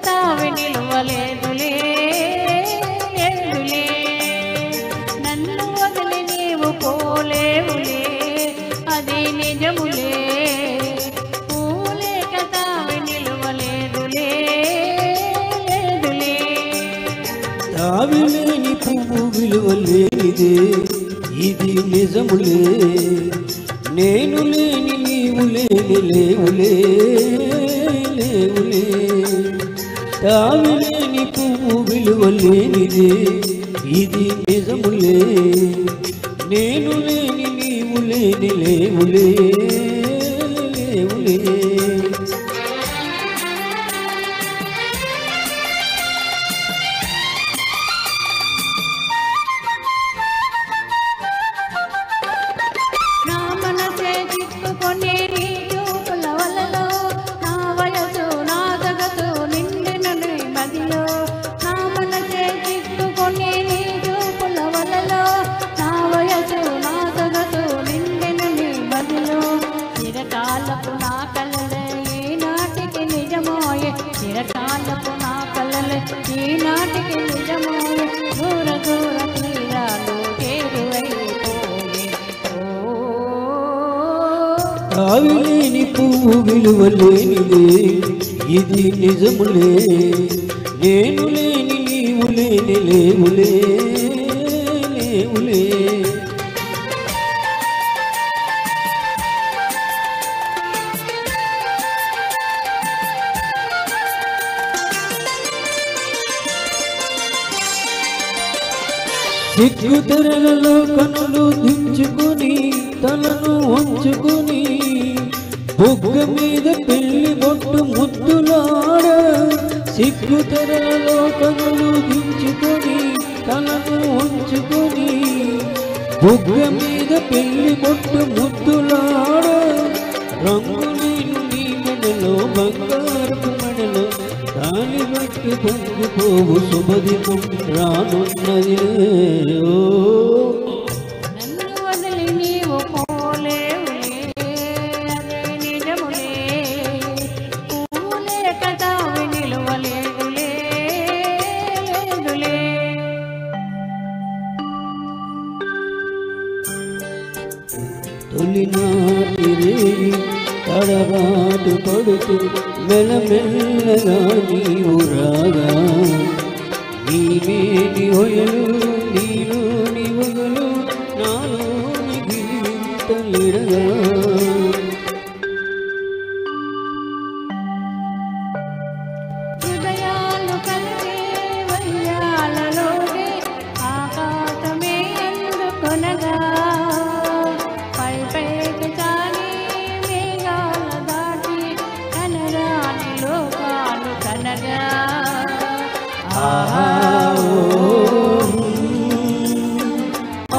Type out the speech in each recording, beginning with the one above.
తావి నిలువలేదులే లేదులే నన్ను వదిలి నీవు పోలేవులే అది నిజములే పూలేక తావి నిలువలేదులే లేదులే తావిలేని పువ్వు విలువ లేనిదే ఇది నిజములే నేను లేని నీవు లేని లేవులే లేవులే తావిలేని పువ్వు విలువ లేనిదే ఇది నిజములే నేను లేని నీవు లేని లేవులే లేవులే నా మనసే చిక్కుకొని నీ చూపుల వలలో నా వయసు నా జగතු నిండిన నీ మదిలో నా మనసే చిక్కుకొని నీ చూపుల వలలో నా వయసు నా జగතු నిండిన నీ మదిలో చిరకాలపు నా కలలే ఈనాటికి నిజమోయే చిరకాలపు నా కలలే ఈనాటికి నిజమోయే దూర దూర తీరాలు చేరువైపోయే ఓ తావిలేని పువ్వు విలువ లేనిదే ఇది నిజములే నేను లేని నీవు లేని లేవులే లేవులే సిగ్గు తెరలలో కనులు దించుకొని తలను వంచుకొని బొగ్గ మీద పెళ్లి బొట్టు ముద్దులాడ సిగ్గు తెరలలో కనులు దించుకొని తలను వంచుకొని బొగ్గ మీద పెళ్లి బొట్టు ముద్దులాడ రంగులేను నీ మెడలో బంగారపు మెడలో కాలి బట్టి పొంగిపోవు శుభదినం రానున్నది ఓ నన్ను వదిలి నీవు పోలేవులే అదే నిజములే పూలే కదావి నిలువలేదులే లేదులే తొలినాటి రేయి తడబాటు పడుతూ మెల్లమెల్లగా నీవు రాగా నీవేని ఒయలు నీలోని ఒగలు నాలోని గిలింతలిడగా హృదయాలు కలిగే వయ్యాలలోనే ఆకాశమే అందుకొనగా పై పైకి చాలి మేఘాల దాటి కనరాని లోకాలు కనగా ఆహా ఓ,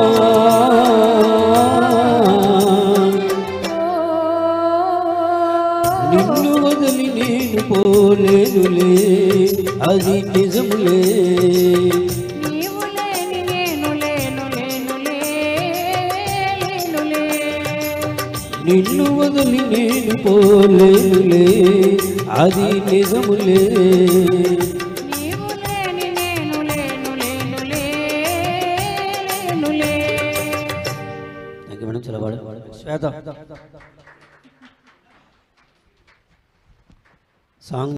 ఆ నిన్ను వదిలి నేను పోలేదులే అది నిజములే నీవు లేని నేను లేను లేనులే లేనులే నిన్ను వదిలి నేను పోలేదులే అది నిజములే నీవు లేని నేను లేను లేనులే లేనులే మేడం చలవాడు శ్వేత సాంగ్